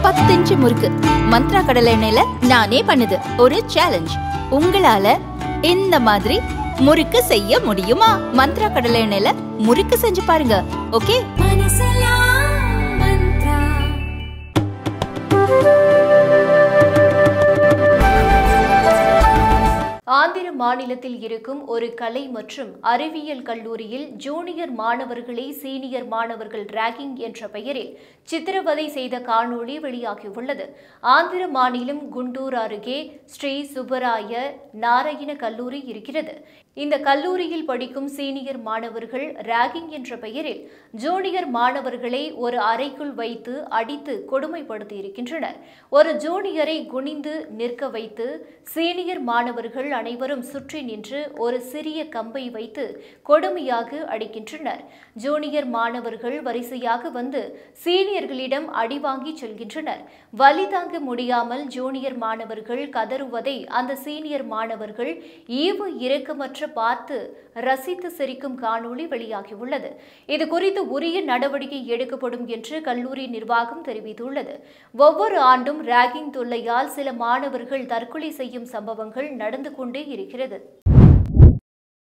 பத்து இன்ச்சு முறுக்கு மந்த்ரா கடலை எண்ணெயில நானே பண்ணுது ஒரு சேலஞ்ச் உங்களால இந்த மாதிரி முறுக்கு செய்ய முடியுமா மந்த்ரா கடலை எண்ணெயில முறுக்கு செஞ்சு பாருங்க ஓகே ஆந்திர மாநிலத்தில் இருக்கும் ஒரு கலை மற்றும் அறிவியல் கல்லூரியில் ஜூனியர் மாணவர்களை சீனியர் மாணவர்கள் ராகிங் என்ற பெயரில் சித்திரவதை செய்த காணொளி வெளியாகியுள்ளது ஆந்திர மாநிலம் குண்டூர் அருகே ஸ்ரீ சுப்பராய நாராயண கல்லூரி இருக்கிறது இந்த கல்லூரியில் படிக்கும் சீனியர் மாணவர்கள் ராகிங் என்ற பெயரில் ஜூனியர் மாணவர்களை ஒரு அறைக்குள் வைத்து அடித்து கொடுமைப்படுத்தி இருக்கின்றனர் ஒரு ஜூனியரை குனிந்து நிற்க வைத்து சீனியர் மாணவர்கள் அனைவரும் சுற்றி நின்று ஒரு சிறிய கம்பை வைத்து கொடுமையாக அடிக்கின்றனர் ஜூனியர் மாணவர்கள் வரிசையாக வந்து சீனியர்களிடம் அடி வாங்கி செல்கின்றனர் வலி தாங்க முடியாமல் ஜூனியர் மாணவர்கள் கதறுவதை அந்த சீனியர் மாணவர்கள் ஈவு இரக்கமற்ற பார்த்து ரசித்து சிரிக்கும் காணொளி வெளியாகியுள்ளது இது குறித்து உரிய நடவடிக்கை எடுக்கப்படும் என்று கல்லூரி நிர்வாகம் தெரிவித்துள்ளது ஒவ்வொரு ஆண்டும் ராகிங் தொல்லையால் சில மாணவர்கள் தற்கொலை செய்யும் சம்பவங்கள் நடந்து கொண்டே இருக்கிறது